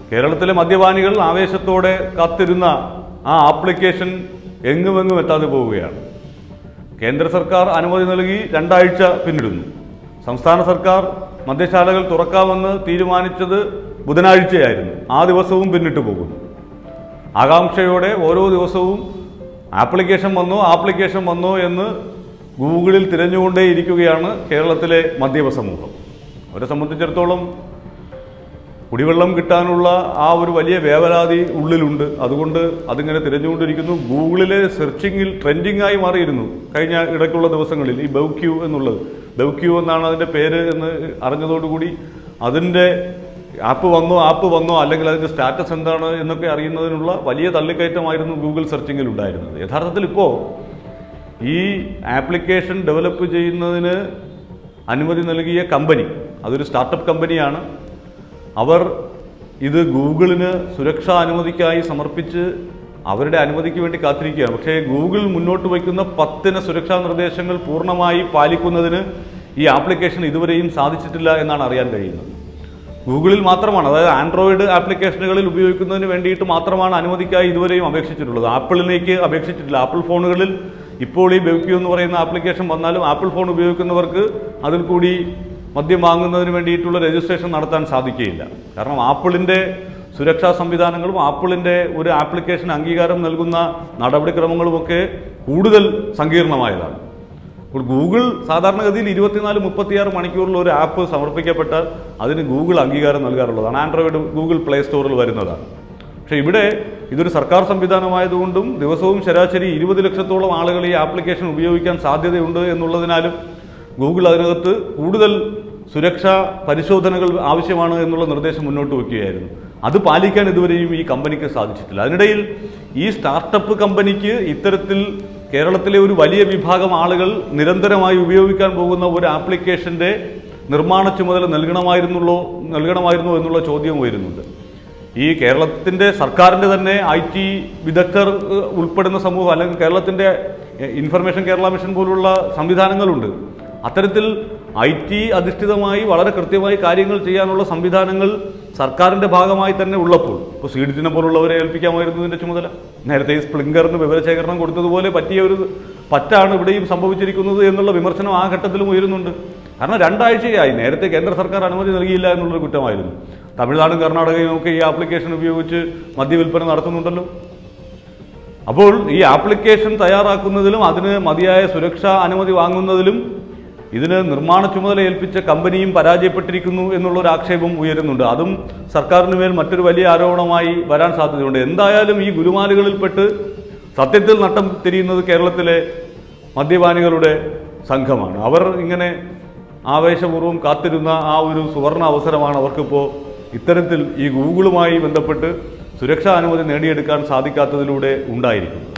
കേരളത്തിലെ മദ്യപാനികൾ ആവേശത്തോടെ കാത്തിരുന്ന ആ ആപ്ലിക്കേഷൻ എങ്ങുമെങ്ങും എത്താതെ പോവുകയാണ് കേന്ദ്ര സർക്കാർ അനുമതി നൽകി രണ്ടാഴ്ച പിന്നിടുന്നു സംസ്ഥാന സർക്കാർ മദ്യശാലകൾ തുറക്കാമെന്ന് തീരുമാനിച്ചത് ബുധനാഴ്ചയായിരുന്നു ആ ദിവസവും പിന്നിട്ട് പോകുന്നു ആകാംക്ഷയോടെ ഓരോ ദിവസവും ആപ്ലിക്കേഷൻ വന്നോ ആപ്ലിക്കേഷൻ വന്നോ എന്ന് ഗൂഗിളിൽ തിരഞ്ഞുകൊണ്ടേയിരിക്കുകയാണ് കേരളത്തിലെ മദ്യപ സമൂഹം അവരെ സംബന്ധിച്ചിടത്തോളം കുടിവെള്ളം കിട്ടാനുള്ള ആ ഒരു വലിയ വേവലാതി ഉള്ളിലുണ്ട് അതുകൊണ്ട് അതിങ്ങനെ തിരഞ്ഞുകൊണ്ടിരിക്കുന്നു ഗൂഗിളിലെ സെർച്ചിങ്ങിൽ ട്രെൻഡിങ് ആയി മാറിയിരുന്നു കഴിഞ്ഞ ഇടയ്ക്കുള്ള ദിവസങ്ങളിൽ ഈ ബൗക്യൂ എന്നുള്ളത് ബൗക്യൂ എന്നാണ് അതിൻ്റെ പേര് എന്ന് അറിഞ്ഞതോടുകൂടി അതിൻ്റെ ആപ്പ് വന്നോ ആപ്പ് വന്നോ അല്ലെങ്കിൽ അതിൻ്റെ സ്റ്റാറ്റസ് എന്താണ് എന്നൊക്കെ അറിയുന്നതിനുള്ള വലിയ തള്ളിക്കയറ്റമായിരുന്നു ഗൂഗിൾ സെർച്ചിങ്ങിൽ ഉണ്ടായിരുന്നത് യഥാർത്ഥത്തിൽ ഇപ്പോൾ ഈ ആപ്ലിക്കേഷൻ ഡെവലപ്പ് ചെയ്യുന്നതിന് അനുമതി നൽകിയ കമ്പനി അതൊരു സ്റ്റാർട്ടപ്പ് കമ്പനിയാണ് അവർ ഇത് ഗൂഗിളിന് സുരക്ഷാ അനുമതിക്കായി സമർപ്പിച്ച് അവരുടെ അനുമതിക്ക് വേണ്ടി കാത്തിരിക്കുകയാണ് പക്ഷേ ഗൂഗിൾ മുന്നോട്ട് വയ്ക്കുന്ന പത്തിന് സുരക്ഷാ നിർദ്ദേശങ്ങൾ പൂർണ്ണമായി പാലിക്കുന്നതിന് ഈ ആപ്ലിക്കേഷൻ ഇതുവരെയും സാധിച്ചിട്ടില്ല എന്നാണ് അറിയാൻ കഴിയുന്നത് ഗൂഗിളിൽ മാത്രമാണ് അതായത് ആൻഡ്രോയിഡ് ആപ്ലിക്കേഷനുകളിൽ ഉപയോഗിക്കുന്നതിന് വേണ്ടിയിട്ട് മാത്രമാണ് അനുമതിക്കായി ഇതുവരെയും അപേക്ഷിച്ചിട്ടുള്ളത് ആപ്പിളിലേക്ക് അപേക്ഷിച്ചിട്ടില്ല ആപ്പിൾ ഫോണുകളിൽ ഇപ്പോൾ ഈ ബെവ്ക്യൂ എന്ന് പറയുന്ന ആപ്ലിക്കേഷൻ വന്നാലും ആപ്പിൾ ഫോൺ ഉപയോഗിക്കുന്നവർക്ക് അതിൽ കൂടി മദ്യം വാങ്ങുന്നതിന് വേണ്ടിയിട്ടുള്ള രജിസ്ട്രേഷൻ നടത്താൻ സാധിക്കുകയില്ല കാരണം ആപ്പിളിൻ്റെ സുരക്ഷാ സംവിധാനങ്ങളും ആപ്പിളിൻ്റെ ഒരു ആപ്ലിക്കേഷൻ അംഗീകാരം നൽകുന്ന നടപടിക്രമങ്ങളുമൊക്കെ കൂടുതൽ സങ്കീർണമായതാണ് ഇപ്പോൾ ഗൂഗിൾ സാധാരണഗതിയിൽ ഇരുപത്തിനാല് മുപ്പത്തിയാറ് മണിക്കൂറിൽ ഒരു ആപ്പ് സമർപ്പിക്കപ്പെട്ടാൽ അതിന് ഗൂഗിൾ അംഗീകാരം നൽകാറുള്ളതാണ് ആൻഡ്രോയിഡ് ഗൂഗിൾ പ്ലേ സ്റ്റോറിൽ വരുന്നതാണ് പക്ഷേ ഇവിടെ ഇതൊരു സർക്കാർ സംവിധാനമായതുകൊണ്ടും ദിവസവും ശരാശരി ഇരുപത് ലക്ഷത്തോളം ആളുകൾ ഈ ആപ്ലിക്കേഷൻ ഉപയോഗിക്കാൻ സാധ്യതയുണ്ട് എന്നുള്ളതിനാലും ഗൂഗിൾ അതിനകത്ത് കൂടുതൽ സുരക്ഷാ പരിശോധനകൾ ആവശ്യമാണ് എന്നുള്ള നിർദ്ദേശം മുന്നോട്ട് വയ്ക്കുകയായിരുന്നു അത് പാലിക്കാൻ ഇതുവരെയും ഈ കമ്പനിക്ക് സാധിച്ചിട്ടില്ല അതിനിടയിൽ ഈ സ്റ്റാർട്ടപ്പ് കമ്പനിക്ക് ഇത്തരത്തിൽ കേരളത്തിലെ ഒരു വലിയ വിഭാഗം ആളുകൾ നിരന്തരമായി ഉപയോഗിക്കാൻ പോകുന്ന ഒരു ആപ്ലിക്കേഷന്റെ നിർമ്മാണ ചുമതല നൽകണമായിരുന്നുള്ളോ നൽകണമായിരുന്നോ എന്നുള്ള ചോദ്യം ഉയരുന്നുണ്ട് ഈ കേരളത്തിന്റെ സർക്കാരിന്റെ തന്നെ ഐ ടി വിദഗ്ധർ ഏഹ്, ഉൾപ്പെടുന്ന സമൂഹം അല്ലെങ്കിൽ കേരളത്തിന്റെ എഹ്, ഇൻഫർമേഷൻ കേരള മിഷൻ പോലുള്ള സംവിധാനങ്ങളുണ്ട് അത്തരത്തിൽ ഐ ടി അധിഷ്ഠിതമായി വളരെ കൃത്യമായി കാര്യങ്ങൾ ചെയ്യാനുള്ള സംവിധാനങ്ങൾ സർക്കാരിന്റെ ഭാഗമായി തന്നെ ഉള്ളപ്പോൾ ഇപ്പോൾ സീഡിറ്റിനെ പോലുള്ളവരെ ഏൽപ്പിക്കാമായിരുന്നു ഇതിന്റെ ചുമതല നേരത്തെ ഈ സ്പ്ലിങ്കറിന് വിവരശേഖരണം കൊടുത്തതുപോലെ പറ്റിയ ഒരു പറ്റാണ് ഇവിടെയും സംഭവിച്ചിരിക്കുന്നത് എന്നുള്ള വിമർശനം ആ ഘട്ടത്തിലും ഉയരുന്നുണ്ട് കാരണം രണ്ടാഴ്ചയായി നേരത്തെ കേന്ദ്ര സർക്കാർ അനുമതി നൽകിയില്ല എന്നുള്ളൊരു കുറ്റമായിരുന്നു തമിഴ്നാടും കർണാടകയും ഒക്കെ ഈ ആപ്ലിക്കേഷൻ ഉപയോഗിച്ച് മദ്യവിൽപ്പന നടത്തുന്നുണ്ടല്ലോ അപ്പോൾ ഈ ആപ്ലിക്കേഷൻ തയ്യാറാക്കുന്നതിലും അതിന് മതിയായ സുരക്ഷാ അനുമതി വാങ്ങുന്നതിലും ഇതിന് നിർമ്മാണ ചുമതല ഏൽപ്പിച്ച കമ്പനിയും പരാജയപ്പെട്ടിരിക്കുന്നു എന്നുള്ള ഒരു ആക്ഷേപം ഉയരുന്നുണ്ട് അതും സർക്കാരിന് മേൽ മറ്റൊരു വലിയ ആരോപണമായി വരാൻ സാധ്യതയുണ്ട് എന്തായാലും ഈ ഗുരുമാലുകളിൽപ്പെട്ട് സത്യത്തിൽ നട്ടം തിരിയുന്നത് കേരളത്തിലെ മദ്യപാനികളുടെ സംഘമാണ് അവർ ഇങ്ങനെ ആവേശപൂർവ്വം കാത്തിരുന്ന ആ ഒരു സുവർണ അവസരമാണ് അവർക്കിപ്പോൾ ഇത്തരത്തിൽ ഈ ഗൂഗിളുമായി ബന്ധപ്പെട്ട് സുരക്ഷാ അനുമതി നേടിയെടുക്കാൻ സാധിക്കാത്തതിലൂടെ ഉണ്ടായിരിക്കുന്നത്